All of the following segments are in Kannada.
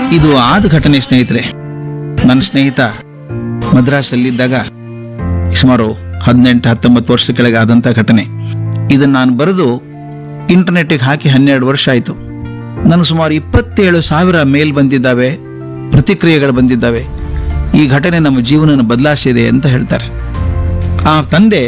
ಇದು ಆದ ಘಟನೆ ಸ್ನೇಹಿತರೆ ನನ್ನ ಸ್ನೇಹಿತ ಮದ್ರಾಸಲ್ಲಿದ್ದಾಗ ಸುಮಾರು ಹದಿನೆಂಟು ಹತ್ತೊಂಬತ್ತು ವರ್ಷ ಕೆಳಗೆ ಆದಂಥ ಘಟನೆ ಇದನ್ನು ನಾನು ಬರೆದು ಇಂಟರ್ನೆಟ್ಟಿಗೆ ಹಾಕಿ ಹನ್ನೆರಡು ವರ್ಷ ಆಯಿತು ನನಗೆ ಸುಮಾರು ಇಪ್ಪತ್ತೇಳು ಸಾವಿರ ಮೇಲ್ ಬಂದಿದ್ದಾವೆ ಪ್ರತಿಕ್ರಿಯೆಗಳು ಬಂದಿದ್ದಾವೆ ಈ ಘಟನೆ ನಮ್ಮ ಜೀವನನ ಬದಲಾಯಿಸಿದೆ ಅಂತ ಹೇಳ್ತಾರೆ ಆ ತಂದೆ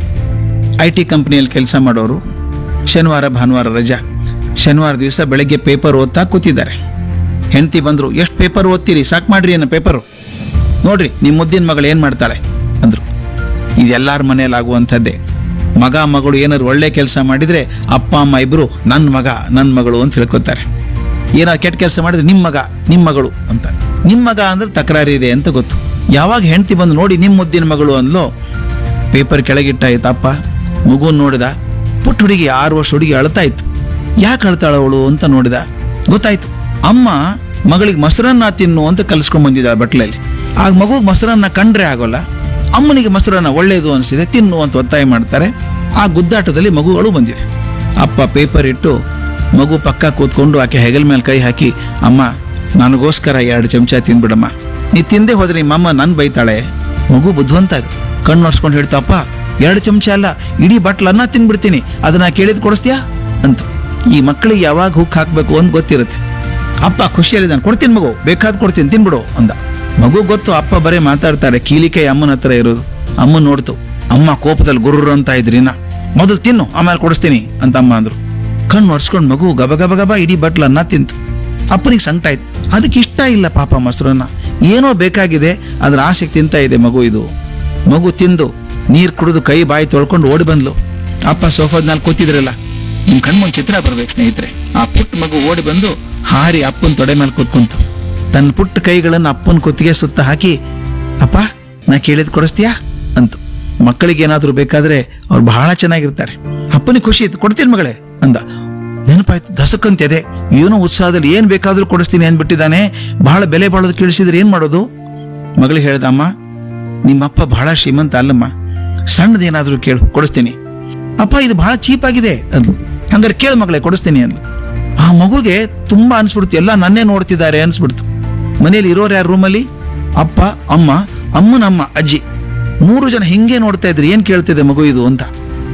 ಐ ಟಿ ಕಂಪ್ನಿಯಲ್ಲಿ ಕೆಲಸ ಮಾಡೋರು ಶನಿವಾರ ಭಾನುವಾರ ರಜಾ ಶನಿವಾರ ದಿವಸ ಬೆಳಗ್ಗೆ ಪೇಪರ್ ಓದ್ತಾ ಕೂತಿದ್ದಾರೆ ಹೆಂಡತಿ ಬಂದರು ಎಷ್ಟು ಪೇಪರ್ ಓದ್ತೀರಿ ಸಾಕು ಮಾಡ್ರಿ ಅನ್ನೋ ಪೇಪರು ನೋಡ್ರಿ ನಿಮ್ಮ ಮುದ್ದಿನ ಮಗಳು ಏನು ಮಾಡ್ತಾಳೆ ಅಂದರು ಇದೆಲ್ಲರ ಮನೇಲಿ ಆಗುವಂಥದ್ದೇ ಮಗ ಮಗಳು ಏನಾದ್ರು ಒಳ್ಳೆ ಕೆಲಸ ಮಾಡಿದರೆ ಅಪ್ಪ ಅಮ್ಮ ಇಬ್ಬರು ನನ್ನ ಮಗ ನನ್ನ ಮಗಳು ಅಂತ ಹೇಳ್ಕೊತಾರೆ ಏನಾದ್ರು ಕೆಟ್ಟ ಕೆಲಸ ಮಾಡಿದ್ರೆ ನಿಮ್ಮ ಮಗ ನಿಮ್ಮ ಮಗಳು ಅಂತ ನಿಮ್ಮ ಮಗ ಅಂದ್ರೆ ತಕರಾರು ಇದೆ ಅಂತ ಗೊತ್ತು ಯಾವಾಗ ಹೆಂಡತಿ ಬಂದು ನೋಡಿ ನಿಮ್ಮ ಮುದ್ದಿನ ಮಗಳು ಅಂದ್ಲೋ ಪೇಪರ್ ಕೆಳಗಿಟ್ಟಾಯ್ತಪ್ಪ ಮಗು ನೋಡಿದ ಪುಟ್ಟ ಹುಡುಗಿ ಆರು ವರ್ಷ ಹುಡುಗಿ ಅಳ್ತಾ ಇತ್ತು ಯಾಕೆ ಅಳ್ತಾಳ ಅವಳು ಅಂತ ನೋಡಿದ ಗೊತ್ತಾಯ್ತು ಅಮ್ಮ ಮಗಳಿಗೆ ಮೊಸರನ್ನ ತಿನ್ನು ಅಂತ ಕಲಿಸ್ಕೊಂಡ್ ಬಂದಿದ್ದಾಳೆ ಬಟ್ಲಲ್ಲಿ ಆಗ ಮಗುಗೆ ಮೊಸರನ್ನ ಕಂಡ್ರೆ ಆಗೋಲ್ಲ ಅಮ್ಮನಿಗೆ ಮೊಸರನ್ನ ಒಳ್ಳೇದು ಅನಿಸಿದೆ ತಿನ್ನು ಅಂತ ಒತ್ತಾಯ ಮಾಡ್ತಾರೆ ಆ ಗುದ್ದಾಟದಲ್ಲಿ ಮಗುಗಳು ಬಂದಿದೆ ಅಪ್ಪ ಪೇಪರ್ ಇಟ್ಟು ಮಗು ಪಕ್ಕ ಕೂತ್ಕೊಂಡು ಆಕೆ ಹೆಗಲ ಮೇಲೆ ಕೈ ಹಾಕಿ ಅಮ್ಮ ನನಗೋಸ್ಕರ ಎರಡು ಚಮಚ ತಿಂದ್ಬಿಡಮ್ಮ ನೀ ತಿಂದೆ ಹೋದ್ರೆ ನಿಮ್ಮಮ್ಮ ನನ್ ಬೈತಾಳೆ ಮಗು ಬುದ್ಧಿವಂತ ಇದು ಕಣ್ಣು ಒರ್ಸ್ಕೊಂಡು ಹೇಳ್ತಾಪ್ಪ ಎರಡು ಚಮಚ ಅಲ್ಲ ಇಡೀ ಬಟ್ಲ ಅನ್ನ ತಿಂದ್ಬಿಡ್ತೀನಿ ಅದನ್ನ ಕೇಳಿದ್ ಕೊಡಿಸ್ತೀಯಾ ಅಂತ ಈ ಮಕ್ಕಳಿಗೆ ಯಾವಾಗ ಹುಕ್ ಹಾಕ್ಬೇಕು ಅಂತ ಗೊತ್ತಿರುತ್ತೆ ಅಪ್ಪ ಖುಷಿಯಲ್ಲಿದ್ದಾನೆ ಕೊಡ್ತೀನಿ ಮಗು ಬೇಕಾದ್ ಕೊಡ್ತೀನಿ ತಿನ್ಬಿಡು ಅಂದ ಮಗು ಗೊತ್ತು ಅಪ್ಪ ಬರೇ ಮಾತಾಡ್ತಾರೆ ಕೀಲಿಕೈ ಅಮ್ಮನ ಹತ್ರ ಇರೋದು ಅಮ್ಮ ನೋಡ್ತು ಅಮ್ಮ ಕೋಪದಲ್ಲಿ ಗುರ್ರ ಅಂತ ಇದ್ರಿನ ಮೊದಲು ತಿನ್ನು ಆಮೇಲೆ ಕೊಡಿಸ್ತೀನಿ ಅಂತ ಅಮ್ಮ ಅಂದ್ರು ಕಣ್ಣು ಒರ್ಸ್ಕೊಂಡು ಮಗು ಗಬ ಗಬ ಗಬ ಇಡೀ ಬಟ್ಲ ಅನ್ನ ತಿಂತು ಅಪ್ಪನಿಗೆ ಸಂಕಟ ಆಯ್ತು ಅದಕ್ಕೆ ಇಷ್ಟ ಇಲ್ಲ ಪಾಪ ಮೊಸರನ್ನ ಏನೋ ಬೇಕಾಗಿದೆ ಅದ್ರ ಆಸೆಗೆ ತಿಂತ ಇದೆ ಮಗು ಇದು ಮಗು ತಿಂದು ನೀರು ಕುಡಿದು ಕೈ ಬಾಯಿ ತೊಳ್ಕೊಂಡು ಓಡಿ ಬಂದ್ಲು ಅಪ್ಪ ಸೋಫಾದ ಮೇಲೆ ಕೂತಿದ್ರಲ್ಲ ನಿಮ್ ಕಣ್ಮುಂದ್ ಚಿತ್ರ ಬರ್ಬೇಕು ಸ್ನೇಹಿತರೆ ಆ ಪುಟ್ಟ ಮಗು ಓಡಿ ಬಂದು ಹಾರಿ ಅಪ್ಪನ ತೊಡೆ ಮೇಲೆ ಕೂತ್ಕೊಂತು ತನ್ನ ಪುಟ್ಟ ಕೈಗಳನ್ನು ಅಪ್ಪನ ಕುತ್ತಿಗೆ ಸುತ್ತ ಹಾಕಿ ಅಪ್ಪ ನಾ ಕೇಳಿದ್ ಕೊಡಿಸ್ತೀಯಾ ಅಂತ ಮಕ್ಕಳಿಗೆ ಏನಾದ್ರೂ ಬೇಕಾದ್ರೆ ಅವ್ರು ಬಹಳ ಚೆನ್ನಾಗಿರ್ತಾರೆ ಅಪ್ಪನಿಗೆ ಖುಷಿ ಇತ್ತು ಕೊಡ್ತೀನಿ ಮಗಳೇ ಅಂದ ನೆನಪಾಯ್ತು ದಸಕ್ಕಂತಿದೆ ಏನೋ ಉತ್ಸಾಹದಲ್ಲಿ ಏನ್ ಬೇಕಾದ್ರೂ ಕೊಡಿಸ್ತೀನಿ ಅಂದ್ಬಿಟ್ಟಿದ್ದಾನೆ ಬಹಳ ಬೆಲೆ ಬಾಳೋದು ಕೇಳಿಸಿದ್ರೆ ಏನ್ ಮಾಡೋದು ಮಗಳಿಗೆ ಹೇಳ್ದ ಅಮ್ಮ ನಿಮ್ಮಪ್ಪ ಬಹಳ ಶ್ರೀಮಂತ ಅಲ್ಲಮ್ಮ ಸಣ್ಣದೇನಾದ್ರೂ ಕೇಳು ಕೊಡಿಸ್ತೀನಿ ಅಪ್ಪ ಇದು ಬಹಳ ಚೀಪ್ ಆಗಿದೆ ಅಂದ್ಲು ಹಂಗಾರೆ ಕೇಳು ಮಗಳೇ ಕೊಡಿಸ್ತೀನಿ ಅಂದ್ಲು ಆ ಮಗುಗೆ ತುಂಬಾ ಅನ್ಸ್ಬಿಡ್ತು ಎಲ್ಲ ನನ್ನೇ ನೋಡ್ತಿದ್ದಾರೆ ಅನ್ಸ್ಬಿಡ್ತು ಮನೇಲಿ ಇರೋರು ಯಾರು ರೂಮಲ್ಲಿ ಅಪ್ಪ ಅಮ್ಮ ಅಮ್ಮನಮ್ಮ ಅಜ್ಜಿ ಮೂರು ಜನ ಹಿಂಗೆ ನೋಡ್ತಾ ಇದ್ರು ಏನ್ ಕೇಳ್ತಿದೆ ಮಗು ಇದು ಅಂತ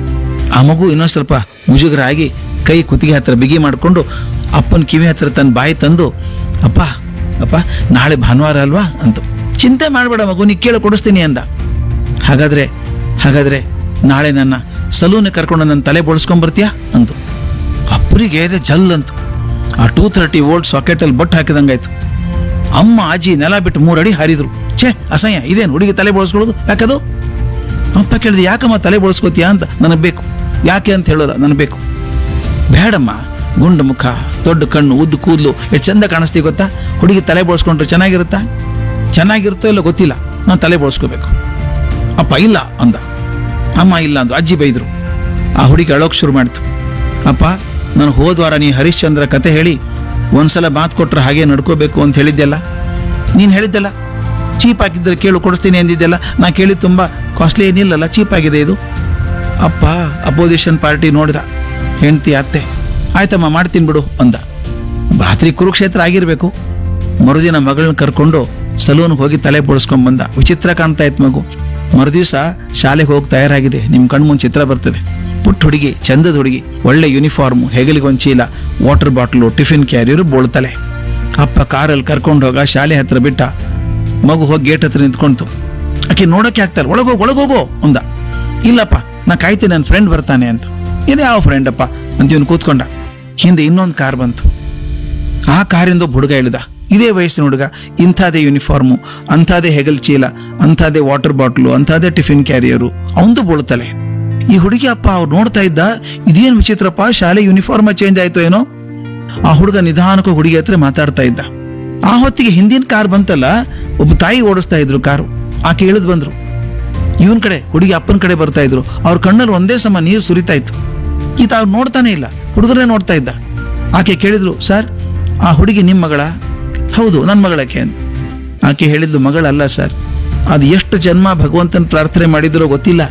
ಆ ಮಗು ಇನ್ನೊಂದು ಸ್ವಲ್ಪ ಮುಜುಗರ ಆಗಿ ಕೈ ಕುತ್ತಿಗೆ ಹತ್ರ ಬಿಗಿ ಮಾಡಿಕೊಂಡು ಅಪ್ಪನ ಕಿವಿ ಹತ್ರ ತನ್ನ ಬಾಯಿ ತಂದು ಅಪ್ಪ ಅಪ್ಪ ನಾಳೆ ಭಾನುವಾರ ಅಲ್ವಾ ಅಂತ ಚಿಂತೆ ಮಾಡಬೇಡ ಮಗು ನೀ ಕೇಳಿ ಕೊಡಿಸ್ತೀನಿ ಅಂದ ಹಾಗಾದ್ರೆ ಹಾಗಾದ್ರೆ ನಾಳೆ ನನ್ನ ಸಲೂನ್ ಕರ್ಕೊಂಡು ನನ್ನ ತಲೆ ಬೋಳ್ಸ್ಕೊಂಡ್ ಬರ್ತೀಯಾ ಅಂತು ಅಪ್ಪರಿಗೆ ಇದೆ ಜಲ್ ಅಂತು ಆ ಟೂ ತರ್ಟಿ ವೋಲ್ಟ್ ಸಾಕೆಟಲ್ಲಿ ಬಟ್ ಹಾಕಿದಂಗಾಯ್ತು ಅಮ್ಮ ಅಜ್ಜಿ ನೆಲ ಬಿಟ್ಟು ಮೂರು ಅಡಿ ಹಾರಿದ್ರು ಛೇ ಅಸಹ್ಯ ಇದೇನು ಹುಡುಗಿ ತಲೆ ಬೋಳ್ಸ್ಕೊಳ್ಳೋದು ಯಾಕದು ಅಪ್ಪ ಕೇಳಿದೆ ಯಾಕಮ್ಮ ತಲೆ ಬೋಳ್ಸ್ಕೊತೀಯ ಅಂತ ನನಗೆ ಬೇಕು ಯಾಕೆ ಅಂತ ಹೇಳೋಲ್ಲ ನನಗೆ ಬೇಕು ಬೇಡಮ್ಮ ಗುಂಡು ಮುಖ ದೊಡ್ಡ ಕಣ್ಣು ಉದ್ದು ಕೂದಲು ಎಷ್ಟು ಚಂದ ಕಾಣಿಸ್ತೀವಿ ಗೊತ್ತಾ ಹುಡುಗಿ ತಲೆ ಬೋಳ್ಸ್ಕೊಂಡ್ರೆ ಚೆನ್ನಾಗಿರುತ್ತಾ ಚೆನ್ನಾಗಿರುತ್ತೋ ಇಲ್ಲ ಗೊತ್ತಿಲ್ಲ ನಾನು ತಲೆ ಬೋಳ್ಸ್ಕೋಬೇಕು ಅಪ್ಪ ಇಲ್ಲ ಅಂದ ಅಮ್ಮ ಇಲ್ಲ ಅಂದ್ರು ಅಜ್ಜಿ ಬೈದ್ರು ಆ ಹುಡುಗಿ ಅಳೋಕ್ ಶುರು ಮಾಡ್ತು ಅಪ್ಪ ನಾನು ಹೋದ್ವಾರ ನೀ ಹರಿಶ್ಚಂದ್ರ ಕತೆ ಹೇಳಿ ಒಂದ್ಸಲ ಮಾತು ಕೊಟ್ರೆ ಹಾಗೆ ನಡ್ಕೋಬೇಕು ಅಂತ ಹೇಳಿದ್ದೆಲ್ಲ ನೀನು ಹೇಳಿದ್ದೆಲ್ಲ ಚೀಪ್ ಆಗಿದ್ದರೆ ಕೇಳು ಕೊಡಿಸ್ತೀನಿ ಅಂದಿದ್ದೆಲ್ಲ ನಾ ಕೇಳಿದ್ದು ತುಂಬ ಕಾಸ್ಟ್ಲಿ ಏನಿಲ್ಲಲ್ಲ ಚೀಪ್ ಆಗಿದೆ ಇದು ಅಪ್ಪ ಅಪೋಸಿಷನ್ ಪಾರ್ಟಿ ನೋಡಿದ ಹೆಂಡ್ತಿ ಅತ್ತೆ ಆಯ್ತಮ್ಮ ಮಾಡ್ತೀನಿ ಬಿಡು ಅಂದ ರಾತ್ರಿ ಕುರುಕ್ಷೇತ್ರ ಆಗಿರ್ಬೇಕು ಮರುದಿನ ಮಗಳನ್ನ ಕರ್ಕೊಂಡು ಸಲೂನ್ಗೆ ಹೋಗಿ ತಲೆ ಬೋಳ್ಸ್ಕೊಂಡ್ ಬಂದ ವಿಚಿತ್ರ ಕಾಣ್ತಾ ಇತ್ತು ಮಗು ಮರುದಿವಸ ಶಾಲೆಗೆ ಹೋಗಿ ತಯಾರಾಗಿದೆ ನಿಮ್ ಕಣ್ಮುಂದ್ ಚಿತ್ರ ಬರ್ತದೆ ಪುಟ್ಟ ಹುಡುಗಿ ಚಂದದ ಹುಡುಗಿ ಒಳ್ಳೆ ಯೂನಿಫಾರ್ಮ್ ಹೆಗಲಿಗೆ ಒಂದು ಚೀಲ ವಾಟರ್ ಬಾಟ್ಲು ಟಿಫಿನ್ ಕ್ಯಾರಿಯರು ಬೋಳ್ತಲೆ ಅಪ್ಪ ಕಾರಲ್ಲಿ ಕರ್ಕೊಂಡು ಹೋಗ ಶಾಲೆ ಹತ್ರ ಬಿಟ್ಟ ಮಗು ಹೋಗಿ ಗೇಟ್ ಹತ್ರ ನಿಂತ್ಕೊಂತು ಆಕೆ ನೋಡೋಕೆ ಆಗ್ತಾರೆ ಒಳಗೋಗು ಒಳಗೋಗೋ ಅಂದ ಇಲ್ಲಪ್ಪ ನಾ ಕಾಯ್ತೀನಿ ನನ್ನ ಫ್ರೆಂಡ್ ಬರ್ತಾನೆ ಅಂತ ಇದು ಯಾವ ಫ್ರೆಂಡ್ ಅಪ್ಪ ಅಂತ ಇವನು ಕೂತ್ಕೊಂಡ ಹಿಂದೆ ಇನ್ನೊಂದು ಕಾರ್ ಬಂತು ಆ ಕಾರಿಂದ ಒಬ್ಬ ಹುಡುಗ ಇಳಿದ ಇದೇ ವಯಸ್ಸಿನ ಹುಡುಗ ಇಂಥದೇ ಯೂನಿಫಾರ್ಮು ಅಂಥದೇ ಹೆಗಲ್ ಚೀಲ ಅಂಥದೇ ವಾಟರ್ ಬಾಟ್ಲು ಅಂಥದೇ ಟಿಫಿನ್ ಕ್ಯಾರಿಯರು ಅವಂದು ಬೀಳ್ತಲೆ ಈ ಹುಡುಗಿ ಅಪ್ಪ ಅವ್ರು ನೋಡ್ತಾ ಇದ್ದ ಇದೇನು ವಿಚಿತ್ರಪ್ಪ ಶಾಲೆ ಯೂನಿಫಾರ್ಮ್ ಚೇಂಜ್ ಆಯ್ತು ಏನೋ ಆ ಹುಡುಗ ನಿಧಾನಕ್ಕೆ ಹುಡುಗಿ ಹತ್ರ ಮಾತಾಡ್ತಾ ಇದ್ದ ಆ ಹೊತ್ತಿಗೆ ಹಿಂದಿನ ಕಾರ್ ಬಂತಲ್ಲ ಒಬ್ಬ ತಾಯಿ ಓಡಿಸ್ತಾ ಇದ್ರು ಕಾರು ಆಕೆ ಇಳಿದು ಬಂದ್ರು ಇವನ್ ಕಡೆ ಹುಡುಗಿ ಅಪ್ಪನ ಕಡೆ ಬರ್ತಾ ಇದ್ರು ಅವ್ರ ಕಣ್ಣಲ್ಲಿ ಒಂದೇ ಸಮ ನೀರು ಸುರಿತಾ ಇತ್ತು ಈತ ಅವ್ರು ನೋಡ್ತಾನೆ ಇಲ್ಲ ಹುಡುಗರೇ ನೋಡ್ತಾ ಇದ್ದ ಆಕೆ ಕೇಳಿದ್ರು ಸರ್ ಆ ಹುಡುಗಿ ನಿಮ್ಮ ಮಗಳ ಹೌದು ನನ್ನ ಮಗಳಕ್ಕೆ ಅಂತ ಆಕೆ ಹೇಳಿದ್ಲು ಮಗಳಲ್ಲ ಸರ್ ಅದು ಎಷ್ಟು ಜನ್ಮ ಭಗವಂತನ ಪ್ರಾರ್ಥನೆ ಮಾಡಿದ್ರೋ ಗೊತ್ತಿಲ್ಲ